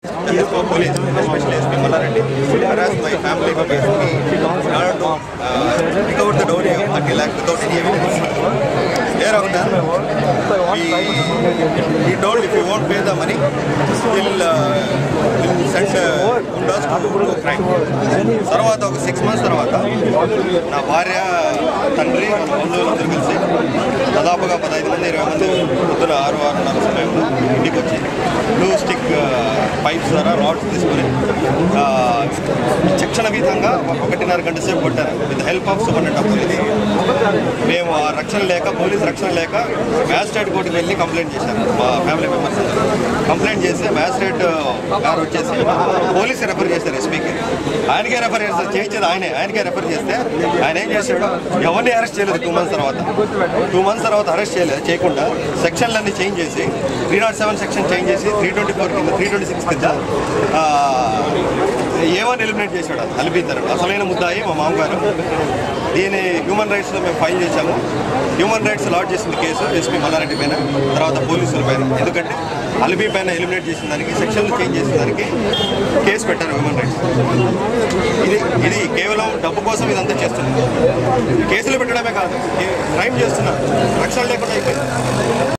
police, especially SP Mallareddy, harassed my family members me in order to uh, recover the dowry of 30 lakh without any evidence. Thereafter, we, we told if you won't pay the money, we'll, uh, we'll send uh, Gundas to do crime. తర్వాత ఒక six months తర్వాత నా భార్య తండ్రి మన బంధువులందరూ కలిసి దాదాపుగా పదహైదు మంది ఇరవై మంది పొద్దున ఆరు ఆరున్నర సమయంలో ఇంటికి వచ్చి బ్లూ స్టిక్ పైప్స్ ద్వారా రాడ్స్ తీసుకొని ఆ, శిక్షణ విధంగా ఒకటిన్నర గంట సేపు కొట్టారు with help of superintendent of police మేము ఆ రక్షణ లేక పోలీస్ రక్షణ లేక మ్యాజిస్ట్రేట్ కోర్టుకి వెళ్ళి కంప్లైంట్ చేశారు మా ఫ్యామిలీ మెంబర్స్ కంప్లైంట్ చేస్తే మ్యాజిస్ట్రేట్ గారు వచ్చేసి పోలీస్ రెఫర్ చేశారు ఎస్పీకి ఆయనకే రెఫర్ చేస్తారు చేయించేది ఆయనే ఆయనకే రెఫర్ చేస్తే ఆయన ఏం చేశాడు ఎవరిని అరెస్ట్ చేయలేదు టూ మంత్స్ తర్వాత టూ మంత్స్ తర్వాత అరెస్ట్ చేయలేదు చేయకుండా సెక్షన్లన్నీ చేంజ్ చేసి three not seven section change చేసి త్రీ ట్వంటీ ఫోర్ కింద త్రీ ట్వంటీ సిక్స్ కింద ఏమని ఎలిమినేట్ చేశాడు అలిపిద్దరు అసలైన ముద్దాయి మా మామగారు దీని హ్యూమన్ రైట్స్లో మేము ఫైల్ చేశాము హ్యూమన్ రైట్స్ లాడ్ చేసిన కేసు ఎస్పీ మల్లారెడ్డి పైన తర్వాత పోలీసుల పైన ఎందుకంటే అలిబీ పైన ఎలిమినేట్ చేసిన దానికి సెక్షన్లు చేంజ్ చేసిన దానికి కేసు పెట్టారు హ్యూమన్ రైట్స్ ఇది ఇది కేవలం డబ్బు కోసం ఇదంతా చేస్తున్నారు కేసులు పెట్టడమే కాదు క్రైమ్ చేస్తున్నారు రక్షణ లేకుండా అయిపోయింది